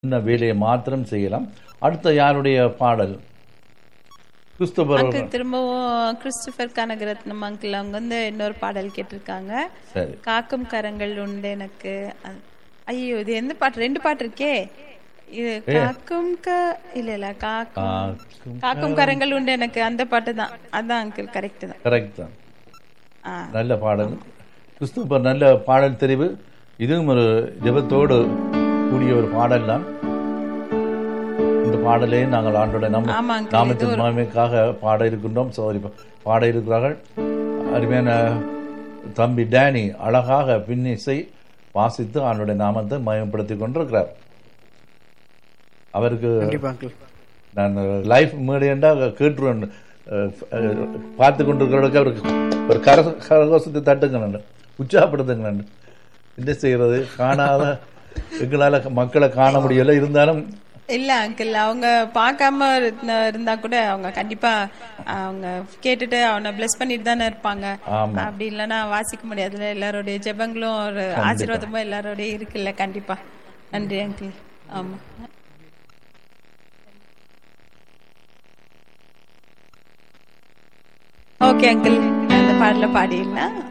இந்த வேலையை மாத்திரம் செய்யலாம் அடுத்த யாருடைய பாடல் கிறிஸ்துவர் அங்கிள் திரும்பவும் கிறிஸ்டபர் கனகரத்னம் அங்கிள் அவங்க வந்து இன்னொரு பாடல் கேட்டிருக்காங்க சரி காக்கும் கரங்கள் உண்டு எனக்கு அ- ஐயோ இது எந்த பாட்டு ரெண்டு பாட்டு இருக்கே இது காக்கும் க இல்ல இல்ல காக்கும் காக்கும் காக்கும் கரங்கள் உண்டு எனக்கு அந்த பாட்டு தான் அதான் அங்கிள் கரெக்ட் தான் கரெக்ட் தான் ஆ நல்ல பாடல் கிறிஸ்துவர் நல்ல பாடல் தெரிவு இதுவும் ஒரு ஜெபத்தோடு கூடிய ஒரு பாடல் தான் இந்த பாடலே நாங்கள் ஆண்டோட நம்ம ஆமா uncle. நாமத்தின் மகிமைக்காக பாட இருக்கின்றோம் சோதரி பாட இருக்கிறார்கள் அருமையான தம்பி டேனி அழகாக பின்னிசை வாசித்து ஆண்டோட நாமத்தை மயப்படுத்திக் கொண்டிருக்கிறார் அவருக்கு கண்டிப்பா அங்கிள் நான் லைஃப் மீடியண்டா கேட்டுருவேன் அஹ், அஹ், பார்த்து கொண்டிருக்கிறவர்களுக்கு அவருக்கு ஒரு கர கரகோசத்தை தட்டுங்க உற்சாகப்படுத்துங்க என்ன செய்யறது காணாத எங்களால மக்களை காண முடியல இருந்தாலும் இல்ல அங்கிள் அவங்க பார்க்காம இருந்த- இருந்தா கூட அவங்க கண்டிப்பா அவங்க கேட்டுட்டு அவனை பிளஸ் பண்ணிட்டு தானே இருப்பாங்க ஆமா. அப்படி இல்லைன்னா வாசிக்க முடியாதுல்ல எல்லாருடைய ஜெபங்களும் ஒரு ஆசீர்வாதமும் எல்லாரோடய இருக்குல்ல கண்டிப்பா நன்றி அங்கிள் ஆமா ஓகே அங்கிள் அந்த பாடல பாடிடலாம்